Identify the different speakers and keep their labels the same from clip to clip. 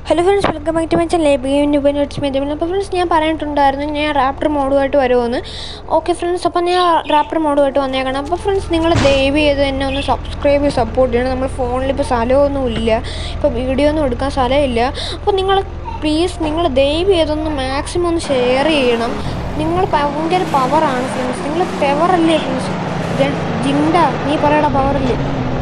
Speaker 1: hello friends welcome back to my channel begin ഉപയോഗിച്ച് മെതിമില്ല അപ്പോൾ ഫ്രണ്ട്സ് ഞാൻ പറഞ്ഞിട്ടുണ്ടായിരുന്നു ഞാൻ റാപ്റ്റർ മോഡുമായിട്ട് വരുമെന്ന് ഓക്കെ ഫ്രണ്ട്സ് അപ്പോൾ ഞാൻ റാപ്റ്റർ മോഡുമായിട്ട് വന്നേക്കണം അപ്പോൾ ഫ്രണ്ട്സ് നിങ്ങൾ ദയവ് ചെയ്ത് എന്നെ ഒന്ന് സബ്സ്ക്രൈബ് ചെയ്ത് സപ്പോർട്ട് ചെയ്യണം നമ്മൾ ഫോണിൽ ഇപ്പോൾ സ്ഥലമൊന്നും ഇല്ല ഇപ്പോൾ വീഡിയോ ഒന്നും എടുക്കാൻ സ്ഥലമില്ല അപ്പോൾ നിങ്ങൾ പ്ലീസ് നിങ്ങൾ ദയവ് ചെയ്തൊന്ന് മാക്സിമം ഒന്ന് ഷെയർ ചെയ്യണം നിങ്ങൾ ഭയങ്കര പവറാണ് ഫ്രണ്ട്സ് നിങ്ങൾ പവറല്ലേ ഫ്രണ്ട്സ് ജിണ്ട നീ പറയടാ പവറല്ലേ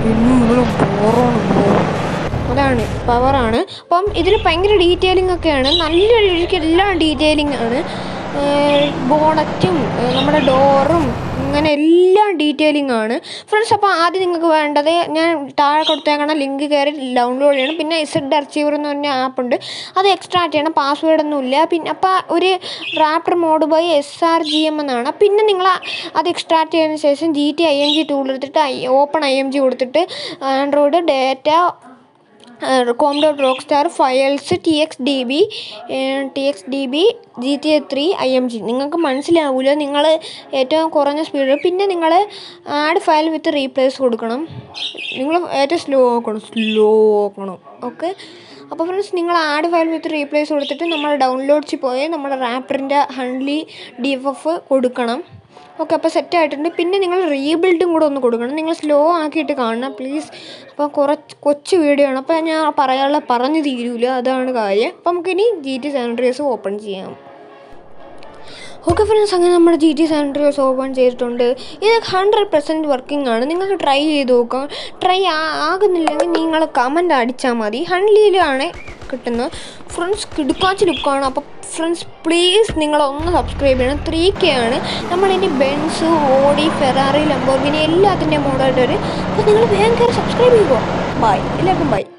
Speaker 1: അതാണ് പവറാണ് അപ്പം ഇതിൽ ഭയങ്കര ഡീറ്റെയിലിംഗ് ഒക്കെയാണ് നല്ല രീതിക്ക് എല്ലാം ഡീറ്റെയിലിംഗ് ആണ് ബോണറ്റും നമ്മുടെ ഡോറും അങ്ങനെ എല്ലാം ഡീറ്റെയിലിംഗ് ആണ് ഫ്രണ്ട്സ് അപ്പോൾ ആദ്യം നിങ്ങൾക്ക് വേണ്ടത് ഞാൻ താഴെ കൊടുത്തേക്കണ ലിങ്ക് കയറി ഡൗൺലോഡ് ചെയ്യണം പിന്നെ ഇസഡ് അർച്ചീവർ എന്ന് പറഞ്ഞ ആപ്പ് ഉണ്ട് അത് എക്സ്ട്രാക്ട് ചെയ്യണം പാസ്വേഡ് ഒന്നും ഇല്ല പിന്നെ അപ്പോൾ ഒരു raptor mode by S R G M എന്നാണ് പിന്നെ നിങ്ങൾ അത് എക്സ്ട്രാക്ട് ചെയ്തതിന് ശേഷം G T I M G tool എടുത്തിട്ട് ഓപ്പൺ ഐ എം ജി കൊടുത്തിട്ട് android data com dot rock star files T X D B T X D B G T A three I M G നിങ്ങൾക്ക് മനസ്സിലാവില്ല നിങ്ങൾ ഏറ്റവും കുറഞ്ഞ speed പിന്നെ നിങ്ങൾ add file വിത്ത് replace കൊടുക്കണം നിങ്ങൾ ഏറ്റവും സ്ലോ ആക്കണം സ്ലോ ആക്കണം ഓക്കെ അപ്പോൾ ഫ്രണ്ട്സ് നിങ്ങൾ ആഡ് ഫയൽ വിത്ത് റീപ്ലേസ് കൊടുത്തിട്ട് നമ്മൾ ഡൗൺലോഡ്സിൽ പോയി നമ്മുടെ റാപ്പറിൻ്റെ ഹൺലി ഡി എഫ് എഫ് കൊടുക്കണം ഓക്കെ അപ്പോൾ സെറ്റ് ആയിട്ടുണ്ട് പിന്നെ നിങ്ങൾ റീബിൽഡും കൂടെ ഒന്ന് കൊടുക്കണം നിങ്ങൾ സ്ലോ ആക്കിയിട്ട് കാണണം പ്ലീസ് അപ്പോൾ കുറച്ച് കൊച്ചു വീഡിയോ ആണ് അപ്പോൾ ഞാൻ പറയാനുള്ള പറഞ്ഞു തീരൂല അതാണ് കാര്യം അപ്പോൾ നമുക്കിനി ജി ടി സാനിറ്റൈസ് ഓപ്പൺ ചെയ്യാം ഓക്കെ ഫ്രണ്ട്സ് അങ്ങനെ നമ്മുടെ ജി ടി സാനിറ്റൈസ് ഓപ്പൺ ചെയ്തിട്ടുണ്ട് ഇത് ഹൺഡ്രഡ് പെർസെൻറ്റ് വർക്കിംഗ് ആണ് നിങ്ങൾക്ക് ട്രൈ ചെയ്ത് നോക്കാം ട്രൈ ആകുന്നില്ലെങ്കിൽ നിങ്ങൾ കമൻ്റ് അടിച്ചാൽ മതി ഹൺലിയിലാണ് കിട്ടുന്നത് ഫ്രണ്ട്സ് കിടുക്കാച്ച് ലുക്കാണ് അപ്പോൾ ഫ്രണ്ട്സ് പ്ലീസ് നിങ്ങളൊന്ന് സബ്സ്ക്രൈബ് ചെയ്യണം ത്രീ കെ ആണ് നമ്മളിനി ബെൻസ് ഓഡി ഫെറാറി ലംബോർഗിനി എല്ലാത്തിൻ്റെ മോഡായിട്ട് വരും അപ്പോൾ നിങ്ങൾ വേഗം കയറി സബ്സ്ക്രൈബ് ചെയ്യുക ബൈ എല്ലാവർക്കും ബൈ